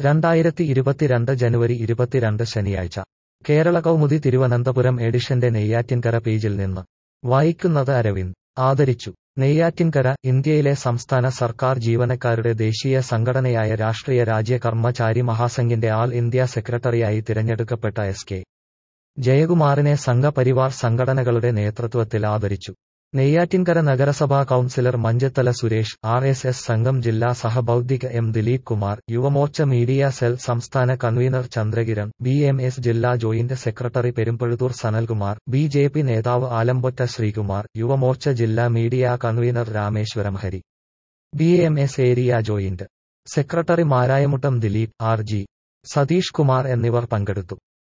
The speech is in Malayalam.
രണ്ടായിരത്തി ഇരുപത്തിരണ്ട് ജനുവരി ഇരുപത്തിരണ്ട് ശനിയാഴ്ച കേരള കൗമുദി തിരുവനന്തപുരം എഡിഷന്റെ നെയ്യാറ്റിൻകര പേജിൽ നിന്ന് വായിക്കുന്നത് അരവിന്ദ് ആദരിച്ചു നെയ്യാറ്റിൻകര ഇന്ത്യയിലെ സംസ്ഥാന സർക്കാർ ജീവനക്കാരുടെ ദേശീയ സംഘടനയായ രാഷ്ട്രീയ രാജ്യ കർമ്മചാരി മഹാസംഘിന്റെ ആൾ ഇന്ത്യ സെക്രട്ടറിയായി തിരഞ്ഞെടുക്കപ്പെട്ട എസ് കെ ജയകുമാറിനെ സംഘപരിവാർ സംഘടനകളുടെ നേതൃത്വത്തിൽ ആദരിച്ചു നെയ്യാറ്റിൻകര നഗരസഭാ councillor Manchathala Suresh R S S സംഘം ജില്ലാ സഹബൌദ്ധിക M Dileep Kumar Yuvamorcha media cell സംസ്ഥാന convener Chandrakiran B M S ജില്ലാ joint secretary Perumpazhuthoor Sanalkumar B J P നേതാവ് ആലമ്പൊറ്റ ശ്രീകുമാർ യുവമോർച്ച ജില്ലാ media convener Rameswaram Hari B M S area joint secretary Marayamuttam Dileep R G Satheesh Kumar എന്നിവർ പങ്കെടുത്തു